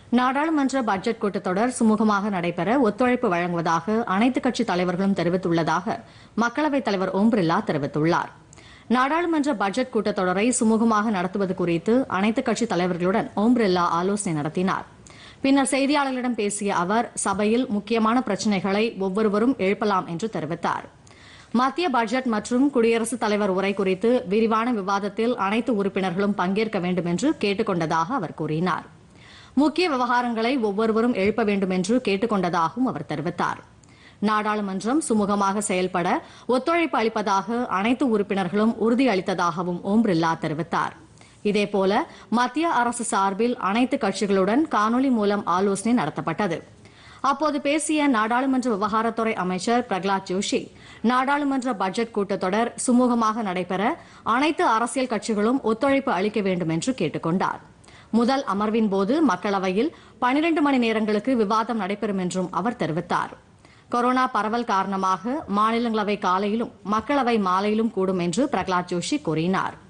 நாடாளுமன்ற பட்ஜெட் கூட்டத்தொடர் சுமூகமாக நடைபெற ஒத்துழைப்பு வழங்குவதாக அனைத்துக் கட்சித் தலைவர்களும் தெரிவித்துள்ளதாக மக்களவைத் தலைவர் ஓம் பிர்லா தெரிவித்துள்ளார் நாடாளுமன்ற பட்ஜெட் கூட்டத்தொடரை சுமூகமாக நடத்துவது குறித்து அனைத்துக் கட்சித் தலைவர்களுடன் ஓம் பிர்லா ஆலோசனை நடத்தினார் பின்னர் செய்தியாளர்களிடம் பேசிய அவர் சபையில் முக்கியமான பிரச்சினைகளை ஒவ்வொருவரும் எழுப்பலாம் என்று தெரிவித்தார் மத்திய பட்ஜெட் மற்றும் குடியரசுத் தலைவர் உரை குறித்து விரிவான விவாதத்தில் அனைத்து உறுப்பினர்களும் பங்கேற்க வேண்டும் என்று கேட்டுக் கொண்டதாக அவர் கூறினார் முக்கிய விவகாரங்களை ஒவ்வொருவரும் எழுப்ப வேண்டும் என்று கேட்டுக் கொண்டதாகவும் அவர் தெரிவித்தார் நாடாளுமன்றம் சுமூகமாக செயல்பட ஒத்துழைப்பு அளிப்பதாக அனைத்து உறுப்பினர்களும் உறுதியளித்ததாகவும் ஓம் பிர்லா தெரிவித்தார் இதேபோல மத்திய அரசு சார்பில் அனைத்து கட்சிகளுடன் காணொலி மூலம் ஆலோசனை நடத்தப்பட்டது அப்போது பேசிய நாடாளுமன்ற விவகாரத்துறை அமைச்சர் பிரகலாத் ஜோஷி நாடாளுமன்ற பட்ஜெட் கூட்டத்தொடர் சுமூகமாக நடைபெற அனைத்து அரசியல் கட்சிகளும் ஒத்துழைப்பு அளிக்க வேண்டும் என்று கேட்டுக் கொண்டார் முதல் அமர்வின் போது மக்களவையில் 12 மணி நேரங்களுக்கு விவாதம் நடைபெறும் என்றும் அவர் தெரிவித்தார் கொரோனா பரவல் காரணமாக மாநிலங்களவை காலையிலும் மக்களவை மாலையிலும் கூடும் என்று பிரகலாத் ஜோஷி கூறினார்